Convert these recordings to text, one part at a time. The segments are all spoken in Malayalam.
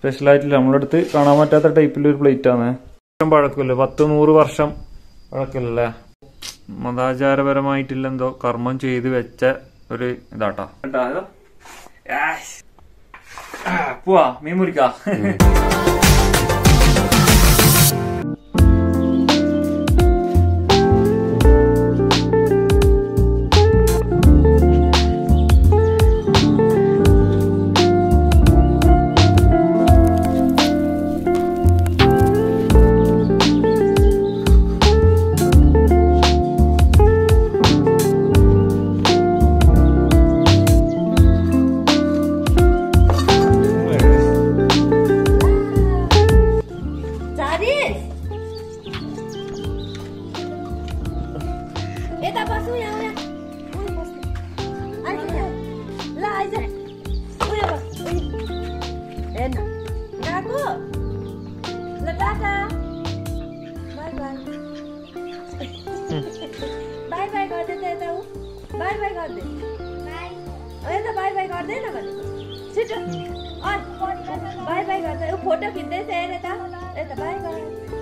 സ്പെഷ്യലായിട്ടില്ല നമ്മളെ അടുത്ത് കാണാൻ പറ്റാത്ത ടൈപ്പിലൊരു പ്ലേറ്റ് ആണ് പഴക്കമില്ല പത്ത് നൂറ് വർഷം പഴക്കമില്ലല്ലേ മതാചാരപരമായിട്ടുള്ള എന്തോ കർമ്മം ചെയ്ത് വെച്ച ഒരു ഇതാട്ടാ കേട്ടാ ഇതോ? ആയ്സ്. ആ, പോവാ മീൻ മുറിക്കാ Zaris! Eh, tak basuh ya, ya. Oh, ya basuh. Ayo, ya. Lah, aja. Oh, ya basuh. Enak. Enggak aku. Letak dah. Bye bye. bye bye गर्दै थिएँ त ऊ बाई बाई गर्दै यता बाई बाई गर्दैन भने छिटो बाई बाई गर्दै ऊ फोटो खिच्दैछ हेर त यता बाई गर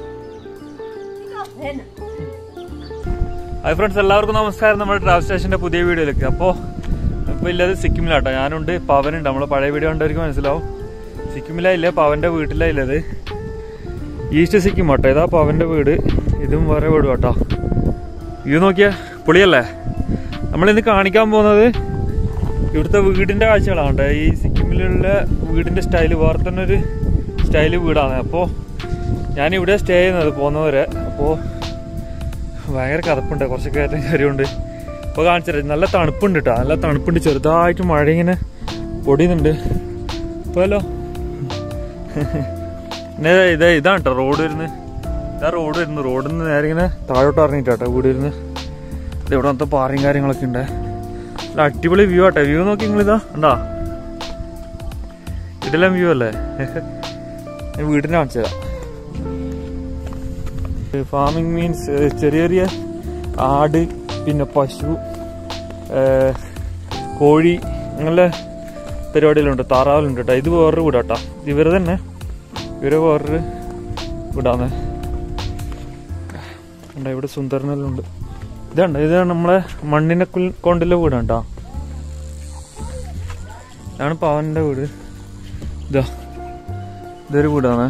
हेर्न ഹായ് ഫ്രണ്ട്സ് എല്ലാവർക്കും നമസ്കാരം നമ്മുടെ ട്രാവൽ സ്റ്റേഷന്റെ പുതിയ വീഡിയോയിലേക്ക് അപ്പോൾ ഇപ്പോൾ ഇല്ലത് സിക്കിമിലാട്ടോ ഞാനുണ്ട് പവനുണ്ട് നമ്മളെ പഴയ വീഡിയോ കണ്ടവർക്ക് മനസ്സിലാവും സിക്കിമിലായില്ല പവന്റെ വീട്ടിലായില്ലത് ഈസ്റ്റ് സിക്കിം കേട്ടോ ഇതാ പവന്റെ വീട് ഇതും വേറെ വീട് കേട്ടോ ഇത് നോക്കിയാ പൊളിയല്ലേ നമ്മളിന്ന് കാണിക്കാൻ പോകുന്നത് ഇവിടുത്തെ വീടിന്റെ കാഴ്ചകളാണ് കേട്ടോ ഈ സിക്കിമിലുള്ള വീടിന്റെ സ്റ്റൈല് വേറെ തന്നെ ഒരു സ്റ്റൈല് വീടാണ് അപ്പോൾ ഞാൻ ഇവിടെ സ്റ്റേ ചെയ്യുന്നത് പോകുന്നവരെ അപ്പോൾ ഭയങ്കര കഥപ്പുണ്ട് കുറച്ച് കയറ്റം കാര്യമുണ്ട് ഇപ്പോൾ കാണിച്ചു നല്ല തണുപ്പുണ്ട് കേട്ടോ നല്ല തണുപ്പുണ്ട് ചെറുതായിട്ട് മഴ ഇങ്ങനെ പൊടിയുന്നുണ്ട് ഇപ്പോഴല്ലോ പിന്നെ ഇതേ ഇതാണ് കേട്ടോ റോഡ് വരുന്നത് ഇതാ റോഡ് വരുന്നു റോഡിൽ നിന്ന് നേരെ ഇങ്ങനെ താഴോട്ട് ഇറങ്ങിയിട്ടാട്ടോ വീട് വരുന്നത് ഇത് ഇവിടെ മൊത്തം പാറയും കാര്യങ്ങളൊക്കെ ഉണ്ട് നല്ല അടിപൊളി വ്യൂ ആട്ടെ വ്യൂ നോക്കി നിങ്ങളിതാ ഉണ്ടാ ഇതെല്ലാം വ്യൂ അല്ലേ ഞാൻ വീടിനെ കാണിച്ചു തരാം ഫാമിംഗ് മീൻസ് ചെറിയ ചെറിയ ആട് പിന്നെ പശു ഏഹ്, കോഴി അങ്ങനെയുള്ള പരിപാടികളുണ്ട് താറാവിലുണ്ട് കേട്ടോ ഇത് വേറൊരു വീടാട്ടോ ഇവര് തന്നെ ഇവര് വേറൊരു വീടാണ് ഉണ്ട് ഇവിടെ സുന്ദരനെല്ലാം ഉണ്ട് ഇതുണ്ട് ഇത് നമ്മളെ മണ്ണിനെ കുൽ- കൊണ്ടുള്ള വീടാണ് കേട്ടോ ഇതാണ് പവന്റെ വീട് ഇതാ ഇതൊരു വീടാണ്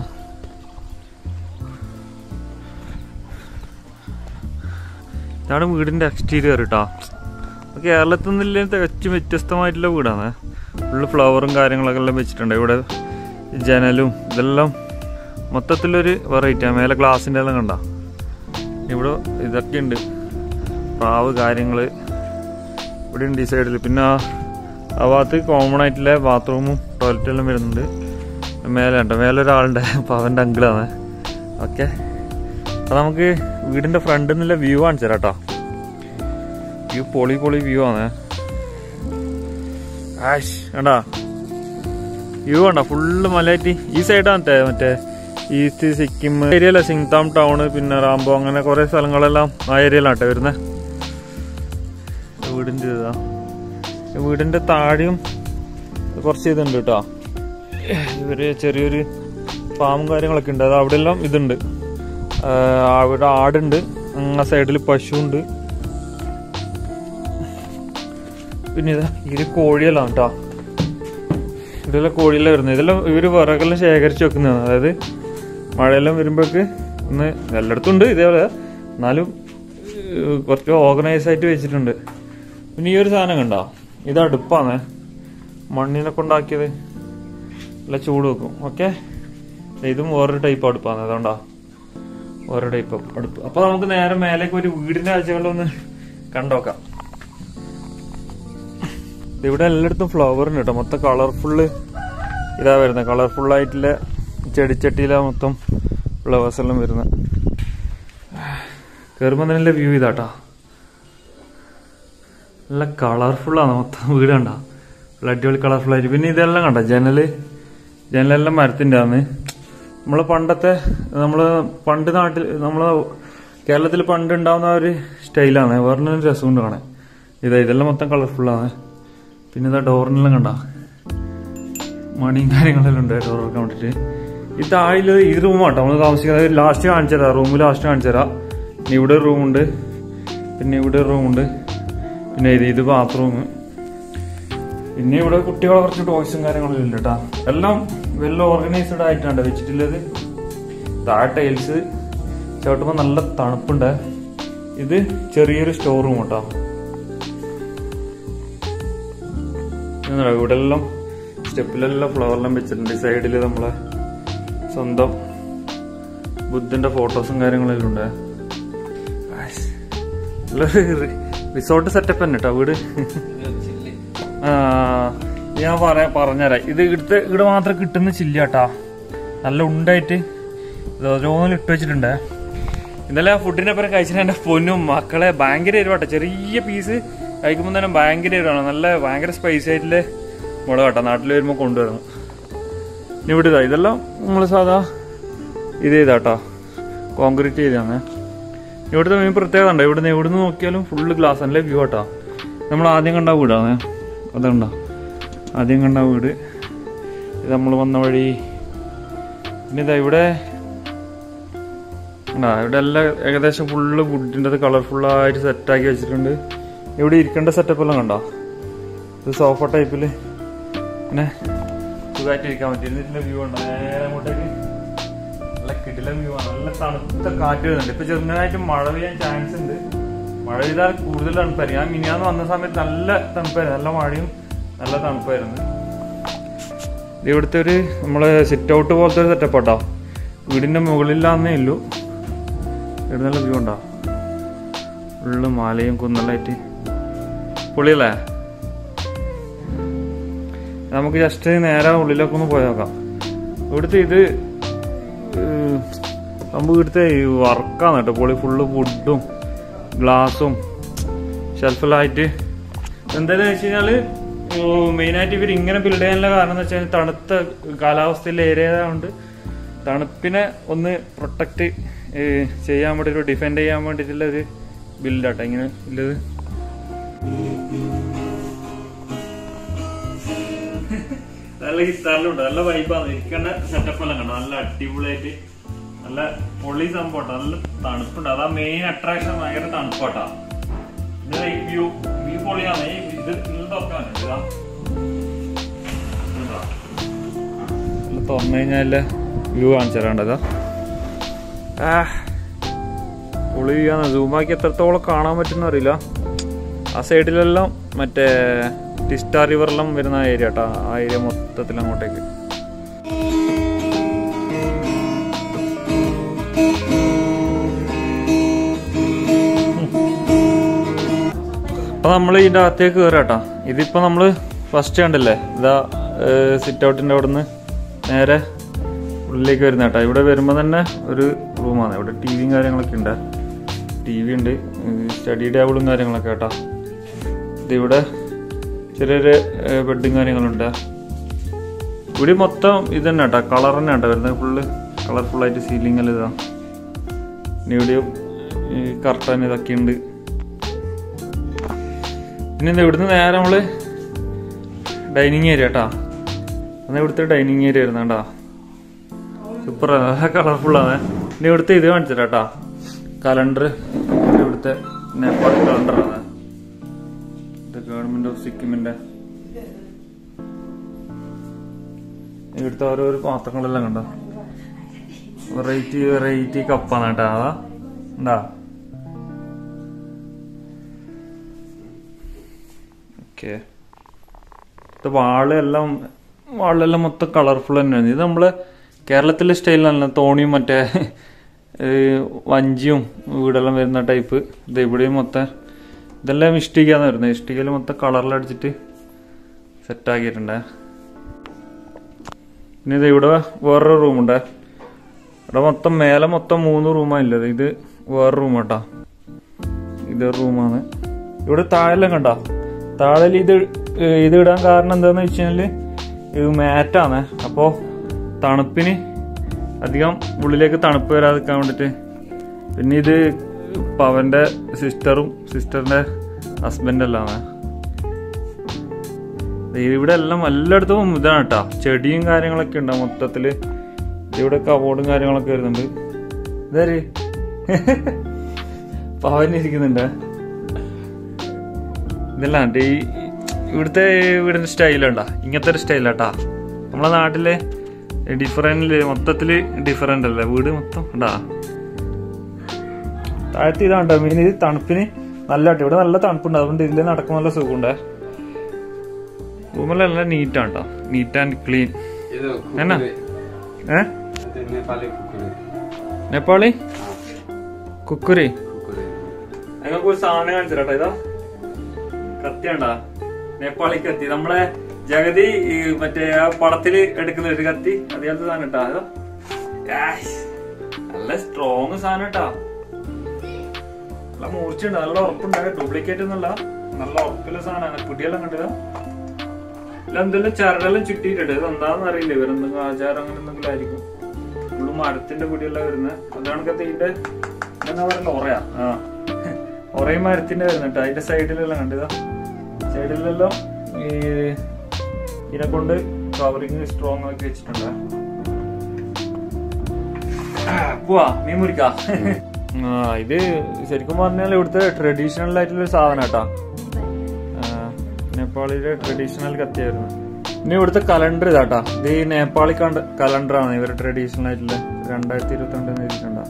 ഇതാണ് വീടിന്റെ എക്സ്റ്റീരിയർ കേട്ടോ കേരളത്തിൽ നിന്നില്ല തികച്ചും വ്യത്യസ്തമായിട്ടുള്ള വീടാണ് ഫുള്ള് ഫ്ലവറും കാര്യങ്ങളൊക്കെ എല്ലാം വെച്ചിട്ടുണ്ട് ഇവിടെ ജനലും ഇതെല്ലാം മൊത്തത്തിലൊരു വെറൈറ്റിയാണ് മേലെ ഗ്ലാസിൻ്റെ എല്ലാം കണ്ട ഇവിടെ ഇതൊക്കെ ഉണ്ട് പ്രാവ് കാര്യങ്ങൾ ഇവിടെ ഉണ്ട് ഈ സൈഡിൽ പിന്നെ ആ ആ ഭാഗത്ത് കോമൺ ആയിട്ടുള്ള ബാത്റൂമും ടോയ്ലറ്റും എല്ലാം വരുന്നുണ്ട് മേലെ ഉണ്ട് മേലെ ഒരാളുണ്ട് അപ്പോൾ അവൻ്റെ അങ്കിളാണ് ഓക്കെ അപ്പൊ നമുക്ക് വീടിന്റെ ഫ്രണ്ടിൽ നിന്നുള്ള വ്യൂ കാണിച്ചു തരാം കേട്ടോ വ്യൂ പൊളി പൊളി വ്യൂ ആണ് ആഷ് കണ്ടാ വ്യൂ കണ്ട ഫുള്ള് മലയാറ്റി ഈ സൈഡാണ് മറ്റേ മറ്റേ ഈസ്റ്റ് സിക്കിം ഏരിയയിലെ സിങ്താം ടൗണ് പിന്നെ റാംബോ അങ്ങനെ കുറെ സ്ഥലങ്ങളെല്ലാം ആ ഏരിയയിലാട്ടെ വരുന്നത് വീടിന്റെ ഇതാ വീടിന്റെ താഴെയും കുറച്ച് ഇതുണ്ട് കേട്ടോ ഇവര് ചെറിയൊരു ഫാമും കാര്യങ്ങളൊക്കെ ഉണ്ട് അത് അവിടെ എല്ലാം ഇതുണ്ട് ആ, അവിടെ ആടുണ്ട് ആ സൈഡിൽ പശുവുണ്ട് പിന്നെ ഇതാ ഇത് കോഴിയെല്ലാം കേട്ടോ ഇതെല്ലാം കോഴിയെല്ലാം വരുന്നത് ഇതെല്ലാം ഇവര് വിറകെല്ലാം ശേഖരിച്ച് വെക്കുന്നതാണ് അതായത് മഴയെല്ലാം വരുമ്പോഴേക്ക് ഒന്ന് എല്ലായിടത്തും ഉണ്ട് ഇതേപോലെ എന്നാലും ഏഹ്, കുറച്ച് ഓർഗനൈസ് ആയിട്ട് വെച്ചിട്ടുണ്ട് പിന്നെ ഈ ഒരു സാധനം കണ്ടോ ഇത് അടുപ്പാണ് മണ്ണിനെ കൊണ്ടാക്കിയത് നല്ല ചൂട് വെക്കും ഓക്കെ ഇതും വേറൊരു ടൈപ്പ് അടുപ്പാണ് അതുകൊണ്ടാ ഓരോ ടൈപ്പ് അടുപ്പ് അപ്പൊ നമുക്ക് നേരെ മേലേക്ക് ഒരു വീടിന്റെ കാഴ്ചകളൊന്ന് കണ്ടോക്കാം ഇത് ഇവിടെ എല്ലായിടത്തും ഫ്ലവർ ഉണ്ട് കേട്ടോ മൊത്തം കളർഫുള്ള് ഇതാ വരുന്നത് കളർഫുൾ ആയിട്ടുള്ള ചെടിച്ചട്ടിയിലാ മൊത്തം ഫ്ലവേഴ്സ് എല്ലാം വരുന്നത് കയറുമ്പോൾ തന്നെ വ്യൂ ഇതാട്ടാ നല്ല കളർഫുള്ളാണ് മൊത്തം വീട് കണ്ട നല്ല അടിപൊളി കളർഫുൾ ആയിട്ട് പിന്നെ ഇതെല്ലാം കണ്ട ജനല് ജനലെല്ലാം മരത്തിന്റെ ആണ് നമ്മളെ പണ്ടത്തെ നമ്മള് പണ്ട് നാട്ടിൽ നമ്മളെ കേരളത്തിൽ പണ്ട് ഉണ്ടാവുന്ന ഒരു സ്റ്റൈലാണ് വേറെ രസമുണ്ട് കാണാൻ ഇതാ ഇതെല്ലാം മൊത്തം കളർഫുള്ളാണ് പിന്നെ ഇതാ ഡോറിനെല്ലാം കണ്ട മണിയും കാര്യങ്ങളെല്ലാം ഉണ്ട് ഡോർ തുറക്കാൻ വേണ്ടിട്ട് ഈ താഴില് ഈ റൂമാട്ടോ നമ്മൾ താമസിക്കുന്നത് ലാസ്റ്റ് കാണിച്ചു തരാം റൂം ലാസ്റ്റ് കാണിച്ചു തരാം പിന്നെ ഇവിടെ ഒരു റൂമുണ്ട് പിന്നെ ഇവിടെ ഒരു റൂമുണ്ട് പിന്നെ ഇത് ഇത് ബാത്റൂം പിന്നെ ഇവിടെ കുട്ടികളെ കുറച്ച് ടോയ്സും കാര്യങ്ങളും ഇല്ല കേട്ടാ എല്ലാം വെൽ ഓർഗനൈസ്ഡ് ആയിട്ടാണ് വെച്ചിട്ടുള്ളത് താഴെ ടൈൽസ് ചവിട്ടുമ്പോൾ നല്ല തണുപ്പുണ്ട് ഇത് ചെറിയൊരു സ്റ്റോർ റൂം കേട്ടോ ഇതെന്താ ഇവിടെ എല്ലാം സ്റ്റെപ്പിലെല്ലാം ഫ്ലവറെല്ലാം വെച്ചിട്ടുണ്ട് സൈഡിൽ നമ്മളെ സ്വന്തം ബുദ്ധന്റെ ഫോട്ടോസും കാര്യങ്ങളെല്ലാം ഉണ്ട് റിസോർട്ട് സെറ്റപ്പ് തന്നെ കേട്ടോ വീട് ആ, ഞാൻ പറയാ പറഞ്ഞുതരാം ഇത് ഇവിടുത്തെ ഇവിടെ മാത്രം കിട്ടുന്ന ചില്ലാട്ടാ നല്ല ഉണ്ടായിട്ട് ഇത് ഓരോന്നിൽ ഇട്ട് വെച്ചിട്ടുണ്ട് ഇന്നലെ ആ ഫുഡിനെ പരം കഴിച്ചിട്ട് എന്റെ പൊന്നും മക്കളെ ഭയങ്കര എരിവാട്ടെ ചെറിയ പീസ് കഴിക്കുമ്പോൾ തന്നെ ഭയങ്കര എരിവാണ് നല്ല ഭയങ്കര സ്പൈസി ആയിട്ടുള്ള മുളക് കേട്ടോ നാട്ടിൽ വരുമ്പോൾ കൊണ്ടുവരണം ഇനി ഇവിടെ ഇതാ ഇതെല്ലാം നമ്മൾ സാധാ ഇത് ചെയ്താട്ടോ കോൺക്രീറ്റ് ചെയ്താണ് ഇവിടുത്തെ മെയിൻ പ്രത്യേകത ഉണ്ട് ഇവിടുന്ന് എവിടുന്ന് നോക്കിയാലും ഫുള്ള് ഗ്ലാസ് അല്ലേ വ്യൂ ആട്ടോ നമ്മൾ ആദ്യം കണ്ട വീടാണ് അതുണ്ടോ ആദ്യം കണ്ട വീട് ഇത് നമ്മൾ വന്ന വഴി പിന്നെ ഇതാ ഇവിടെ ആ ഇവിടെ എല്ലാം ഏകദേശം ഫുള്ള് വുഡിൻ്റെ കളർഫുള്ളായിട്ട് സെറ്റാക്കി വെച്ചിട്ടുണ്ട് ഇവിടെ ഇരിക്കേണ്ട സെറ്റപ്പ് എല്ലാം കണ്ടോ ഇത് സോഫ ടൈപ്പിൽ പിന്നെ സുഖമായിട്ട് ഇരിക്കാൻ പറ്റും ഇതിന്റെ വ്യൂ ഉണ്ടോ നേരെ അങ്ങോട്ടേക്ക് നല്ല കിടിലം വ്യൂ ആണ് നല്ല തണുത്ത കാറ്റ് വരുന്നുണ്ട് ഇപ്പൊ ചെറുതായിട്ട് മഴ പെയ്യാൻ ചാൻസ് ഉണ്ട് മഴ പെയ്താൽ കൂടുതൽ തണുപ്പായിരിക്കും ഞാൻ മിനിയാന്ന് വന്ന സമയത്ത് നല്ല തണുപ്പായിരുന്നു നല്ല മഴയും നല്ല തണുപ്പായിരുന്നു ഇത് ഇവിടുത്തെ ഒരു നമ്മള് സിറ്റ് ഔട്ട് പോലത്തെ ഒരു സെറ്റപ്പ് കേട്ടോ വീടിന്റെ മുകളിലാന്നേ ഉള്ളൂ ഇവിടെ നല്ല വ്യൂ ഉണ്ടോ ഫുള്ള് മാലയും കുന്നലായിട്ട് പൊളിയല്ലേ നമുക്ക് ജസ്റ്റ് നേരെ ഉള്ളിലൊക്കെ ഒന്ന് പോയി നോക്കാം ഇവിടുത്തെ ഇത് ഏഹ്, നമുക്ക് ഇവിടുത്തെ വർക്കാണ് കേട്ടോ പൊളി ഫുള്ള് വുഡും ഗ്ലാസും ഷെൽഫിലായിട്ട് എന്തായാലും വെച്ച് കഴിഞ്ഞാല് മെയിനായിട്ട് ഇവർ ഇങ്ങനെ ബിൽഡ് ചെയ്യാനുള്ള കാരണം എന്ന് വെച്ചാൽ തണുത്ത കാലാവസ്ഥയിലെ ഏരിയ ആയതുകൊണ്ട് തണുപ്പിനെ ഒന്ന് പ്രൊട്ടക്ട് ചെയ്യാൻ വേണ്ടി ഒരു ഡിഫെൻഡ് ചെയ്യാൻ വേണ്ടിയിട്ടുള്ള ഒരു ബിൽഡാട്ടോ ഇങ്ങനെ ഉള്ളത് നല്ല ഹിറ്റാറിലുണ്ട് നല്ല വൈബാണ് ഇരിക്കേണ്ട സെറ്റപ്പ് എല്ലാം കണ്ടോ നല്ല അടിപൊളിയായിട്ട് നല്ല പൊളി സംഭവട്ടോ നല്ല തണുപ്പുണ്ട് അതാ മെയിൻ അട്രാക്ഷൻ ഭയങ്കര തണുപ്പാട്ടാ ഇത് ഈ വ്യൂ വ്യൂ പൊളിയാണ് ഈ ഇത് ഇതൊക്കെ തുറന്നു കഴിഞ്ഞാല് വ്യൂ കാണിച്ചു തരാണ്ടതാ ആ പൊളി വ്യൂയാണ് സൂമാക്കി എത്രത്തോളം കാണാൻ പറ്റുന്ന അറിയില്ല ആ സൈഡിലെല്ലാം മറ്റേ ടിസ്റ്റാ റിവറെല്ലാം വരുന്ന ഏരിയ കേട്ടോ ആ ഏരിയ മൊത്തത്തിൽ അങ്ങോട്ടേക്ക് അപ്പൊ നമ്മൾ ഇതിന്റെ അകത്തേക്ക് കയറാട്ടാ ഇതിപ്പോ നമ്മള് ഫസ്റ്റ് കണ്ടല്ലേ ഇതാ സിറ്റ് ഔട്ടിന്റെ അവിടെ നിന്ന് നേരെ ഉള്ളിലേക്ക് വരുന്ന കേട്ടോ ഇവിടെ വരുമ്പോൾ തന്നെ ഒരു റൂമാണ് ഇവിടെ ടി വിയും കാര്യങ്ങളൊക്കെ ഉണ്ട് ടി വി ഉണ്ട് സ്റ്റഡി ടേബിളും കാര്യങ്ങളൊക്കെ കേട്ടോ ഇതിവിടെ ചെറിയൊരു ബെഡും കാര്യങ്ങളുണ്ട് ഇവിടെ മൊത്തം ഇത് തന്നെ കേട്ടോ കളർ തന്നെ കേട്ടോ വരുന്നത് ഫുള്ള് കളർഫുൾ ആയിട്ട് സീലിംഗ് എല്ലാം ഇതാ പിന്നെ ഇവിടെയും ഈ കർട്ടൻ ഇതൊക്കെ ഉണ്ട് പിന്നെ ഇത് ഇവിടുന്ന് നേരെ നമ്മള് ഡൈനിങ് ഏരിയ കേട്ടാ അന്ന് ഇവിടുത്തെ ഡൈനിങ് ഏരിയ ആയിരുന്നു കേട്ടാ സൂപ്പർ കളർഫുൾ ആണ് പിന്നെ ഇവിടുത്തെ ഇത് കാണിച്ചിട്ടാ കേട്ടാ കലണ്ടർ ഇവിടുത്തെ നേപ്പാൾ കലണ്ടർ ആണ് ഇത് ഗവൺമെന്റ് ഓഫ് സിക്കിമിന്റെ ഇവിടുത്തെ ഓരോരോ പാത്രങ്ങളെല്ലാം കണ്ടോ വെറൈറ്റി വെറൈറ്റി കപ്പാണ് കേട്ടോ അതാ എന്താ ഓക്കെ വാളെല്ലാം വാളെല്ലാം മൊത്തം കളർഫുൾ തന്നെയാണ് ഇത് നമ്മള് കേരളത്തിലെ സ്റ്റൈലിലല്ല തോണിയും മറ്റേ ഏഹ്, വഞ്ചിയും വീടെല്ലാം വരുന്ന ടൈപ്പ് ഇത് ഇവിടെയും മൊത്തം ഇതെല്ലാം ഇഷ്ടിക്കാന്ന് വരുന്നത് ഇഷ്ടികയിൽ മൊത്തം കളറിലടിച്ചിട്ട് സെറ്റാക്കിയിട്ടുണ്ടേ പിന്നെ ഇത് ഇവിടെ വേറൊരു റൂമുണ്ട് ഇവിടെ മൊത്തം മേലെ മൊത്തം മൂന്ന് റൂമാണ് ഉള്ളത് ഇത് വേറെ റൂം കേട്ടോ ഇത് റൂമാണ് ഇവിടെ താഴെല്ലാം കണ്ടോ താഴെ ഇത് ഏഹ് ഇത് ഇടാൻ കാരണം എന്താന്ന് വെച്ച് കഴിഞ്ഞാല് ഇത് മാറ്റാണ് അപ്പോ തണുപ്പിന് അധികം ഉള്ളിലേക്ക് തണുപ്പ് വരാതിരിക്കാൻ വേണ്ടിട്ട് പിന്നെ ഇത് പവന്റെ സിസ്റ്ററും സിസ്റ്ററിന്റെ ഹസ്ബൻഡ് എല്ലാമാണ് ദേ ഇവിടെ എല്ലാം എല്ലായിടത്തും ഇതാണ് കേട്ടാ ചെടിയും കാര്യങ്ങളൊക്കെ ഉണ്ട് മൊത്തത്തില് ഇവിടെ കബോർഡും കാര്യങ്ങളൊക്കെ വരുന്നുണ്ട് ഇതാര് പാവനിരിക്കുന്നുണ്ട് ഇതല്ല ഈ ഇവിടുത്തെ വീടിന്റെ സ്റ്റൈലുണ്ടാ ഇങ്ങനത്തെ ഒരു സ്റ്റൈലാട്ടാ നമ്മളെ നാട്ടിലെ ഡിഫറൻറ്റ് മൊത്തത്തില് ഡിഫറൻ്റ് അല്ലേ വീട് മൊത്തം ഉണ്ടാ താഴത്ത് ഇതാണ്ടോ മീൻ ഇത് തണുപ്പിന് നല്ല കേട്ടോ ഇവിടെ നല്ല തണുപ്പുണ്ട് അതുകൊണ്ട് ഇതിൽ നടക്കാൻ നല്ല സുഖമുണ്ടേ റൂമെല്ലാം നല്ല നീറ്റാണ് കേട്ടോ നീറ്റ് ആൻഡ് ക്ലീൻ ಇದು ಏನ? ಕುಕ್ಕುರೆ. ഏ ಅದು ನೇಪಾಳಿ ಕುಕ್ಕುರೆ. നേപ്പാളി ಹಾ, കുക്കുരി ಕುಕ್ಕುರೆ. ഞങ്ങൾക്ക് ഒരു സാധനം കാണിച്ചിട്ടാ ഇതാ കത്തിയാണ്ടാ നേപ്പാളി കത്തി നമ്മളെ ജഗതി ഈ മറ്റേ ആ പടത്തില് എടുക്കുന്ന ഒരു കത്തി അതേപോലത്തെ സാധനം ഇട്ടാ അതോ യായ്. നല്ല സ്ട്രോങ് സാധനം ഇട്ടാ നല്ല മൂർച്ചയുണ്ട് നല്ല ഉറപ്പുണ്ട് ഡ്യൂപ്ലിക്കേറ്റ് ഒന്നല്ല നല്ല ഉറപ്പുള്ള സാധനമാണ് പിടിയെല്ലാം കണ്ടതാ ഇല്ല എന്തെല്ലാം ചരടെല്ലാം ചുറ്റിയിട്ടുണ്ട് ഇത് എന്താണെന്ന് അറിയില്ല ഇവരെന്തെങ്കിലും ആചാരം അങ്ങനെ എന്തെങ്കിലും ആയിരിക്കും ഫുള്ള് മരത്തിന്റെ പിടിയെല്ലാം വരുന്നത് അതാണ് ഇതിന്റെ എന്താ പറയുക ഒറയാ ആ ഒറയും മരത്തിന്റെ വരുന്നുണ്ട് അതിന്റെ സൈഡിലെല്ലാം കണ്ടതാ സൈഡിലെല്ലാം ഈ ഇതിനെ കൊണ്ട് കവറിങ് സ്ട്രോങ് ആക്കി വെച്ചിട്ടുണ്ട് പോവാ മീൻ മുറിക്കാ ആ ഇത് ശരിക്കും പറഞ്ഞാൽ ഇവിടുത്തെ ട്രഡീഷണൽ ആയിട്ടുള്ള ഒരു സാധനം കേട്ടാ നേപ്പാളിലെ ട്രഡീഷണൽ കത്തിയായിരുന്നു ഇനി ഇവിടുത്തെ കലണ്ടർ ഇതാട്ടാ ഇത് ഈ നേപ്പാളി കലണ്ടർ ആണ് ഇവരുടെ ട്രഡീഷണൽ ആയിട്ടുള്ള രണ്ടായിരത്തി ഇരുപത്തി രണ്ട് എഴുതിയിട്ടുണ്ടാ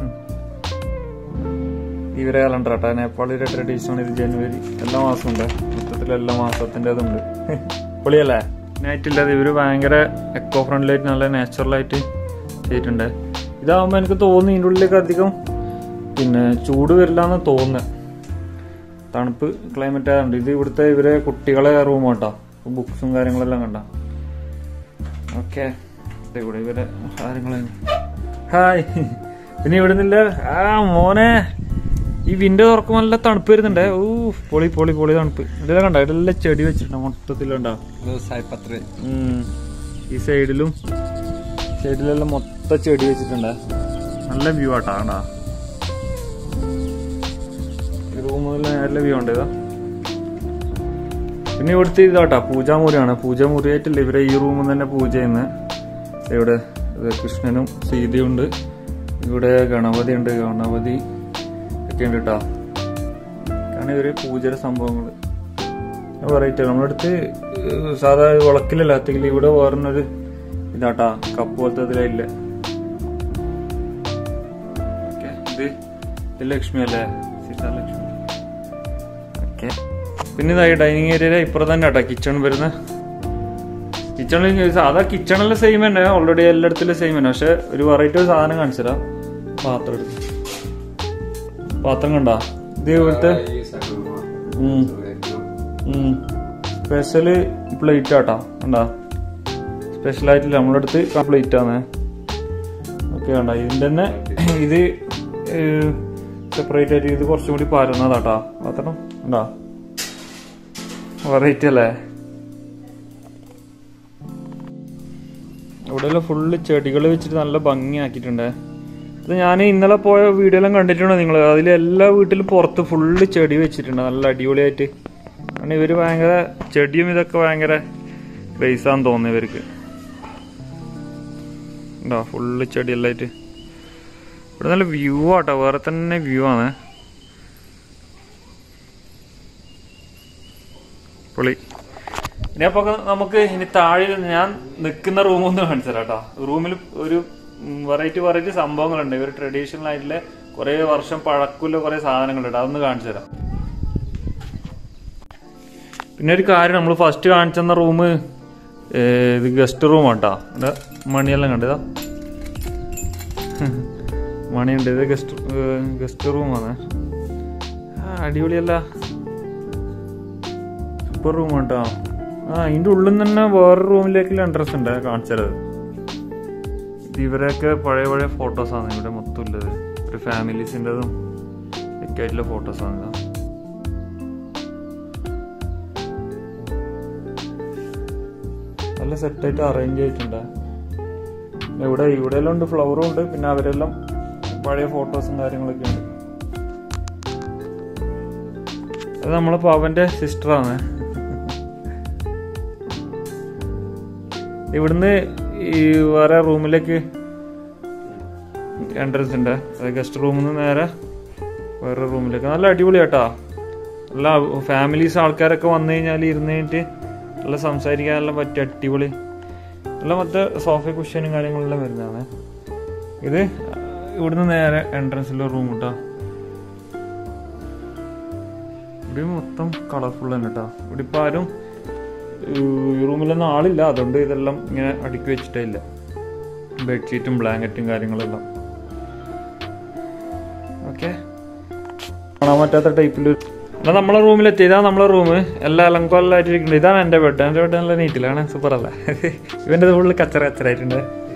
ഇവരെ കലണ്ടർ ആട്ടാ നേപ്പാളിയുടെ ട്രഡീഷണൽ ഇത് ജനുവരി എല്ലാ മാസവും ഉണ്ട് മൊത്തത്തിൽ എല്ലാ മാസത്തിന്റെ അതുണ്ട് പൊളിയല്ലേ നൈറ്റില്ലാതെ ഇവര് ഭയങ്കര എക്കോ ഫ്രണ്ട്ലി ആയിട്ട് നല്ല നാച്ചുറൽ ആയിട്ട് ചെയ്തിട്ടുണ്ട് ഇതാവുമ്പോ എനിക്ക് തോന്നുന്നു ഇതിൻ്റെ ഉള്ളിലേക്ക് അധികം പിന്നെ ചൂട് വരില്ല എന്ന് തോന്നുന്നത് തണുപ്പ് ക്ലൈമറ്റ് ആയതുകൊണ്ട് ഇത് ഇവിടുത്തെ ഇവരെ കുട്ടികളെ റൂം കേട്ടോ ബുക്സും കാര്യങ്ങളെല്ലാം കണ്ട ഓക്കെ ഇവിടെ ഇവരെ കാര്യങ്ങൾ ഹായ് പിന്നെ ഇവിടെ നിന്നില്ല ആ മോനെ ഈ വിൻഡോ തുറക്കുമ്പോൾ നല്ല തണുപ്പ് വരുന്നുണ്ടേ ഓ പൊളി പൊളി പൊളി തണുപ്പ് ഇതെല്ലാം കണ്ട ഇതെല്ലാം ചെടി വെച്ചിട്ടുണ്ട് മൊത്തത്തിലുണ്ടാവും ಅದು ಸಾಯ್ಪತ್ರೆ ഉം. ഈ സൈഡിലും സൈഡിലെല്ലാം മൊത്തം ചെടി വെച്ചിട്ടുണ്ട് നല്ല വ്യൂ ആട്ടാ കണ്ടാ ഈ റൂമിൽ നല്ല വ്യൂ ഉണ്ട് ഇതാ പിന്നെ ഇവിടുത്തെ ഇതാട്ടാ പൂജാമുറിയാണ് പൂജാമുറിയായിട്ടില്ല ഇവരെ ഈ റൂമിൽ തന്നെ പൂജ ചെയ്യുന്നത് ഇവിടെ ഇത് കൃഷ്ണനും സീതയുണ്ട് ഇവിടെ ഗണപതി ഉണ്ട് ഗണപതി ഒക്കെ ഉണ്ട് കേട്ടോ കാരണം ഇവര് പൂജയുടെ സംഭവങ്ങൾ വെറൈറ്റി നമ്മളടുത്ത് സാധാ വിളക്കിലല്ലാത്തെങ്കിൽ ഇവിടെ വേറൊരു ഇതാട്ടാ കപ്പ് പോലത്തെ ഇതിലില്ല ഓക്കെ ഇത് ഇത് ലക്ഷ്മി അല്ലേ സീതാലക്ഷ്മി ഓക്കെ പിന്നെ ഇതായി ഡൈനിങ് ഏരിയയിലെ ഇപ്പുറം തന്നെ കേട്ടോ കിച്ചൺ വരുന്ന കിച്ചണിൽ സാധാ കിച്ചണിലെ സെയിം തന്നെ ഓൾറെഡി എല്ലായിടത്തിലും സെയിം തന്നെ പക്ഷെ ഒരു വെറൈറ്റി ഒരു സാധനം കാണിച്ചതാ പാത്രം എടുത്ത് പാത്രം കണ്ടാ ഇത് ഇവിടുത്തെ ഉം. സ്പെഷ്യല് പ്ലേറ്റ് ആട്ടാ കണ്ടാ സ്പെഷ്യൽ ആയിട്ടില്ല നമ്മുടെ അടുത്ത് പ്ലേറ്റ് ആണ് ഓക്കെ കണ്ട ഇതിന്റെ തന്നെ ഇത് സെപ്പറേറ്റ് ആയിട്ട് ഇത് കുറച്ചും കൂടി പരന്നതാട്ടാ പാത്രം കണ്ടാ വെറൈറ്റി അല്ലേ ഇവിടെയെല്ലാം ഫുള്ള് ചെടികൾ വെച്ചിട്ട് നല്ല ഭംഗിയാക്കിയിട്ടുണ്ട് ഇത് ഞാൻ ഇന്നലെ പോയ വീഡിയോ എല്ലാം കണ്ടിട്ടുണ്ടോ നിങ്ങൾ അതിൽ എല്ലാ വീട്ടിലും പുറത്ത് ഫുള്ള് ചെടി വെച്ചിട്ടുണ്ട് നല്ല അടിപൊളിയായിട്ട് കാരണം ഇവര് ഭയങ്കര ചെടിയും ഇതൊക്കെ ഭയങ്കര ക്രൈസാന്ന് തോന്നുന്നു ഇവർക്ക് ഉണ്ടോ ഫുള്ള് ചെടിയെല്ലാം ആയിട്ട് ഇവിടെ നല്ല വ്യൂ ആട്ടോ വേറെ തന്നെ വ്യൂ ആണ് പൊളി ഇനി അപ്പൊ നമുക്ക് ഇനി താഴെ ഞാൻ നിൽക്കുന്ന റൂം ഒന്ന് കാണിച്ചു തരാം കേട്ടോ റൂമിൽ ഒരു വെറൈറ്റി വെറൈറ്റി സംഭവങ്ങളുണ്ട് ഇവർ ട്രഡീഷണൽ ആയിട്ടുള്ള കുറെ വർഷം പഴക്കമുള്ള കുറെ സാധനങ്ങളുണ്ട് അതൊന്ന് കാണിച്ചു തരാം പിന്നെ ഒരു കാര്യം നമ്മൾ ഫസ്റ്റ് കാണിച്ചെന്ന റൂം ഇത് ഗസ്റ്റ് റൂം ആട്ടോ ഇവിടെ മണിയെല്ലാം കണ്ടതാ മണിയുണ്ട് ഇത് ഗസ്റ്റ് ഗസ്റ്റ് റൂമാണ് ആ അടിപൊളിയല്ല സൂപ്പർ റൂം കേട്ടോ ആ ഇതിന്റെ ഉള്ളിൽ നിന്ന് തന്നെ വേറെ റൂമിലേക്കുള്ള എൻട്രൻസ് ഉണ്ട് കാണിച്ചത് ഇത് ഇവരൊക്കെ പഴയ പഴയ ഫോട്ടോസാണ് ഇവിടെ മൊത്തം ഉള്ളത് ഒരു ഫാമിലീസിൻ്റെതും ഒക്കെ ആയിട്ടുള്ള ഫോട്ടോസാണ് ഇതാ നല്ല സെറ്റായിട്ട് അറേഞ്ച് ചെയ്തിട്ടുണ്ട് ഇവിടെ ഇവിടെ എല്ലാം ഉണ്ട് ഫ്ലവറും ഉണ്ട് പിന്നെ അവരെല്ലാം പഴയ ഫോട്ടോസും കാര്യങ്ങളൊക്കെ ഉണ്ട് അത് നമ്മളെ പവന്റെ സിസ്റ്ററാണ് ഇവിടുന്ന് ഈ വേറെ റൂമിലേക്ക് എൻട്രൻസ് ഉണ്ട് ഗസ്റ്റ് റൂമിൽ നിന്ന് നേരെ വേറെ റൂമിലേക്ക് നല്ല അടിപൊളിയാട്ടാ നല്ല ഫാമിലീസ് ആൾക്കാരൊക്കെ വന്നു കഴിഞ്ഞാൽ ഇരുന്ന് കഴിഞ്ഞിട്ട് നല്ല സംസാരിക്കാനെല്ലാം പറ്റിയ അടിപൊളി നല്ല മറ്റേ സോഫ കുഷ്യനും കാര്യങ്ങളെല്ലാം വരുന്നതാണ് ഇത് ഇവിടുന്ന് നേരെ എൻട്രൻസിലെ റൂം കേട്ടോ ഇവിടെ മൊത്തം കളർഫുൾ തന്നെ കേട്ടോ ഇവിടെ ഇപ്പം ആരും ഈ റൂമിലൊന്നും ആളില്ല അതുകൊണ്ട് ഇതെല്ലാം ഇങ്ങനെ അടുക്കി വെച്ചിട്ടേ ഇല്ല ബെഡ്ഷീറ്റും ബ്ലാങ്കറ്റും കാര്യങ്ങളെല്ലാം ഓക്കെ കാണാൻ പറ്റാത്ത ടൈപ്പിൽ എന്നാ നമ്മളെ റൂമിലെത്തി ഇതാണ് നമ്മളെ റൂം എല്ലാം അലങ്കോലായിട്ടിരിക്കുന്നുണ്ട് ഇതാണ് എൻ്റെ ബെഡ് എൻ്റെ ബെഡ് നല്ല നീറ്റിലാണ് സൂപ്പർ അല്ല ഇവൻ്റെ ഫുള്ള് കച്ചറ കച്ചറായിട്ടുണ്ട്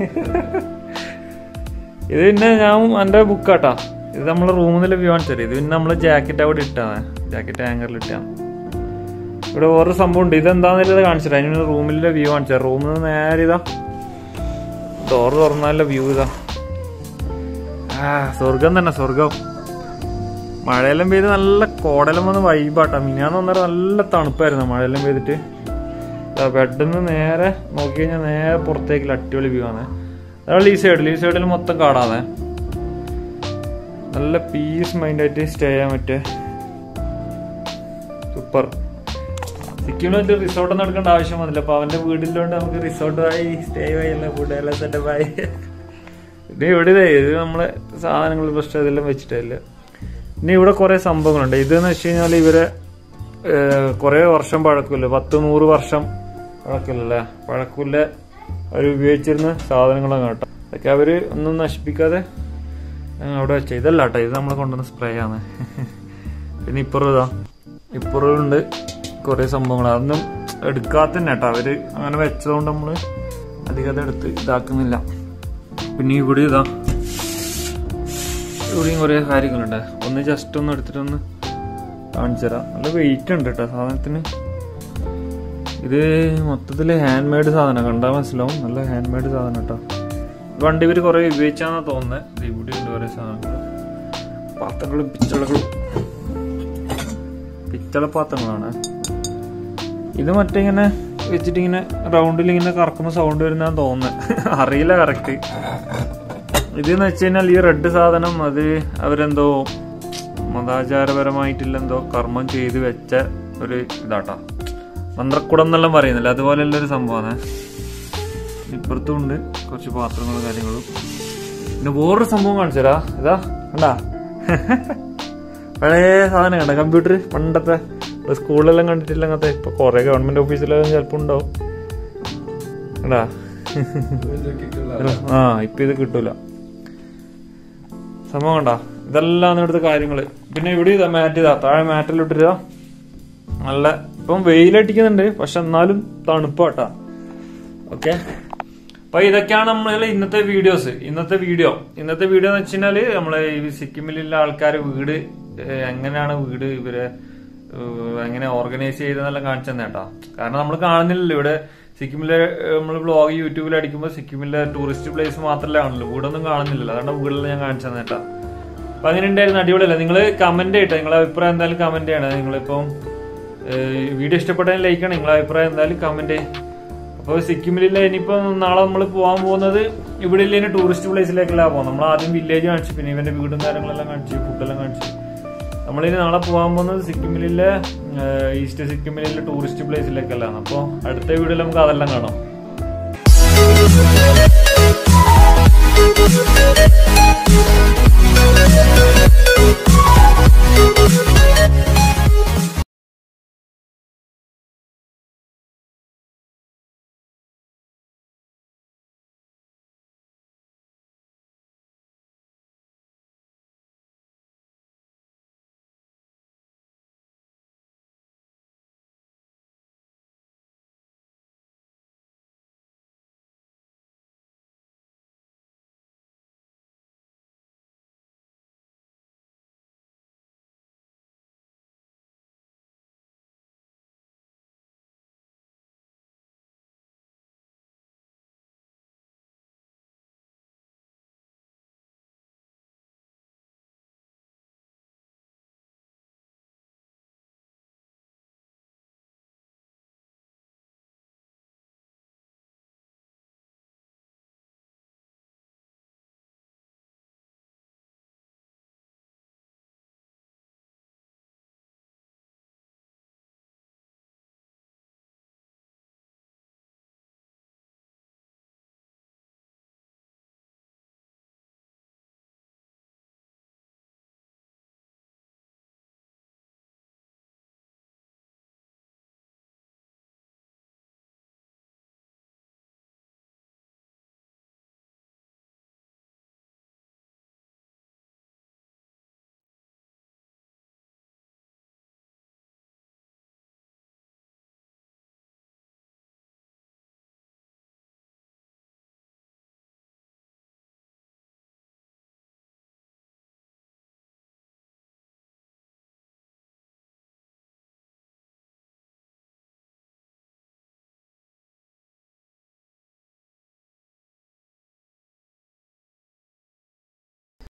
ഇത് പിന്നെ ഞാൻ എൻ്റെ ബുക്കാട്ടാ ഇത് നമ്മളെ റൂമിൽ നിന്ന് വ്യൂ കാണിച്ചത് ഇത് പിന്നെ നമ്മള് ജാക്കറ്റ് അവിടെ ഇട്ടാണ് ജാക്കറ്റ് ഹാങ്ങറിൽ ഇട്ടാണ് ഇവിടെ വേറെ സംഭവം ഉണ്ട് ഇതെന്താന്നുള്ളത് കാണിച്ചിട്ട് അതിന് റൂമിലെ വ്യൂ കാണിച്ചാ റൂമിൽ നിന്ന് നേരെ ഇതാ ഡോർ തുറന്നാലുള്ള വ്യൂ ഇതാ ആ സ്വർഗം തന്നെ സ്വർഗം മഴയെല്ലാം പെയ്ത് നല്ല കോടെല്ലാം വന്ന് വൈബാട്ടാ മിനിയാന്ന് വന്നേരം നല്ല തണുപ്പായിരുന്നു മഴയെല്ലാം പെയ്തിട്ട് ബെഡിൽ നിന്ന് നേരെ നോക്കി കഴിഞ്ഞാൽ നേരെ പുറത്തേക്ക് അടിപൊളി വ്യൂ ആണ് അതാണ് ഈ സൈഡിൽ ഈ സൈഡിൽ മൊത്തം കാടാണ് നല്ല പീസ് മൈൻഡായിട്ട് സ്റ്റേ ചെയ്യാൻ പറ്റിയ സൂപ്പർ സിക്കിമിൽ റിസോർട്ട് ഒന്നും എടുക്കേണ്ട ആവശ്യം വന്നില്ല അപ്പൊ അവന്റെ വീടില്ലോണ്ട് നമുക്ക് റിസോർട്ടായി സ്റ്റേ ആയി എല്ലാം ഫുഡ് എല്ലാം സെറ്റപ്പ് ആയി ഇത് ഇവിടെ ഇതേ, ഇത് നമ്മളെ സാധനങ്ങൾ പ്രശ്നം ഇതെല്ലാം വെച്ചിട്ടില്ല ഇനി ഇവിടെ കുറെ സംഭവങ്ങളുണ്ട് ഇതെന്ന് വെച്ച് കഴിഞ്ഞാൽ ഇവരെ ഏഹ്, കുറെ വർഷം പഴക്കമില്ല പത്ത് നൂറ് വർഷം പഴക്കമില്ലല്ലേ പഴക്കമില്ല അവർ ഉപയോഗിച്ചിരുന്ന സാധനങ്ങളാണ് കേട്ടോ അതൊക്കെ അവര് ഒന്നും നശിപ്പിക്കാതെ ആ, അവിടെ വെച്ച ഇതല്ല കേട്ടോ ഇത് നമ്മൾ കൊണ്ടുവന്ന സ്പ്രേ ആണ് പിന്നെ ഇപ്പുറം ഇതാ ഇപ്പുറം ഉണ്ട് കുറെ സംഭവങ്ങൾ അതൊന്നും എടുക്കാത്ത തന്നെ കേട്ടോ അവര് അങ്ങനെ വെച്ചതുകൊണ്ട് നമ്മള് അധികം അത് എടുത്ത് ഇതാക്കുന്നില്ല പിന്നെ ഇവിടെ ഇതാ ഇവിടെയും കുറെ കാര്യങ്ങളുണ്ട് ഒന്ന് ജസ്റ്റ് ഒന്ന് എടുത്തിട്ടൊന്ന് കാണിച്ചു തരാം നല്ല വെയിറ്റ് ഉണ്ട് കേട്ടോ സാധനത്തിന് ഇത് മൊത്തത്തില് ഹാൻഡ് മെയ്ഡ് സാധനം കണ്ടാൽ മനസ്സിലാവും നല്ല ഹാൻഡ് മെയ്ഡ് സാധനം കേട്ടോ വണ്ടി ഇവര് കുറെ ഉപയോഗിച്ചാന്നാ തോന്നുന്നത് ഇത് ഇവിടെ ഉണ്ട് കുറെ സാധനങ്ങൾ പാത്രങ്ങളും പിച്ചളകളും പിച്ചള പാത്രങ്ങളാണ് ഇത് മറ്റേ ഇങ്ങനെ വെച്ചിട്ട് ഇങ്ങനെ റൗണ്ടിൽ ഇങ്ങനെ കറക്കുമ്പോൾ സൗണ്ട് വരുന്നതാന്ന് തോന്നുന്നത് അറിയില്ല കറക്റ്റ് ഇതെന്ന് വെച്ച് കഴിഞ്ഞാൽ ഈ റെഡ് സാധനം അത് അവരെന്തോ മതാചാരപരമായിട്ടുള്ള എന്തോ കർമ്മം ചെയ്ത് വെച്ച ഒരു ഇതാട്ടാ മന്ത്രക്കുടം എന്നെല്ലാം പറയുന്നില്ല അതുപോലെയുള്ള ഒരു സംഭവമാണ് ഇപ്പുറത്തും ഉണ്ട് കുറച്ച് പാത്രങ്ങളും കാര്യങ്ങളും പിന്നെ വേറൊരു സംഭവം കാണിച്ചുതരാ ഇതാ കണ്ടാ പഴയ സാധനം കണ്ട കമ്പ്യൂട്ടർ പണ്ടത്തെ സ്കൂളിലെല്ലാം കണ്ടിട്ടില്ല അങ്ങനത്തെ ഇപ്പൊ കൊറേ ഗവൺമെന്റ് ഓഫീസിലെല്ലാം ചിലപ്പോ ഉണ്ടാവും കണ്ടാ ആ ഇപ്പൊ ഇത് കിട്ടൂല സംഭവം കണ്ടാ ഇതെല്ലാം ഇവിടുത്തെ കാര്യങ്ങള് പിന്നെ ഇവിടെ ഇതാ മാറ്റ് ഇതാ താഴെ മാറ്റിലിട്ടിരുതാ നല്ല ഇപ്പം വെയിലടിക്കുന്നുണ്ട് പക്ഷെ എന്നാലും തണുപ്പാട്ടാ ഓക്കെ അപ്പൊ ഇതൊക്കെയാണ് നമ്മൾ ഇന്നത്തെ വീഡിയോസ് ഇന്നത്തെ വീഡിയോ ഇന്നത്തെ വീഡിയോ എന്ന് വെച്ചാല് നമ്മളെ ഈ സിക്കിമിലുള്ള ആൾക്കാർ വീട് ഏഹ്, എങ്ങനെയാണ് വീട് ഇവരെ ഏഹ്, എങ്ങനെ ഓർഗനൈസ് ചെയ്തെന്നെല്ലാം കാണിച്ചു തന്നേട്ടാ കാരണം നമ്മൾ കാണുന്നില്ലല്ലോ ഇവിടെ സിക്കിമിലെ നമ്മൾ ബ്ലോഗ് യൂട്യൂബിൽ അടിക്കുമ്പോൾ സിക്കിമിലെ ടൂറിസ്റ്റ് പ്ലേസ് മാത്രമല്ലേ കാണുള്ളൂ വീടൊന്നും കാണുന്നില്ലല്ലോ അതുകൊണ്ട് വീടെല്ലാം ഞാൻ കാണിച്ചു തന്നേട്ടാ അപ്പൊ അങ്ങനെ ഉണ്ടായിരുന്നു അടിപൊളിയല്ല നിങ്ങൾ കമന്റ് ചെയ്യട്ടെ നിങ്ങളെ അഭിപ്രായം എന്തായാലും കമന്റ് ചെയ്യണം നിങ്ങളിപ്പം വീഡിയോ ഇഷ്ടപ്പെട്ടാൽ ലൈക്ക് ആണ് നിങ്ങളെ അഭിപ്രായം എന്തായാലും കമന്റ് അപ്പോൾ സിക്കിമിലില്ല ഇനിയിപ്പോൾ നാളെ നമ്മൾ പോകാൻ പോകുന്നത് ഇവിടെ ഇല്ല ടൂറിസ്റ്റ് പ്ലേസിലേക്കല്ല പോകുന്നത് നമ്മൾ ആദ്യം വില്ലേജ് കാണിച്ചു പിന്നെ ഇവന്റെ വീടും കാര്യങ്ങളെല്ലാം കാണിച്ചു ഫുഡെല്ലാം കാണിച്ചു നമ്മളിനി നാളെ പോകാൻ പോകുന്നത് സിക്കിമിലെ ഈസ്റ്റ് സിക്കിമിലെ ടൂറിസ്റ്റ് പ്ലേസിലേക്കല്ല അപ്പോൾ അടുത്ത വീഡിയോയിൽ നമുക്ക് അതെല്ലാം കാണാം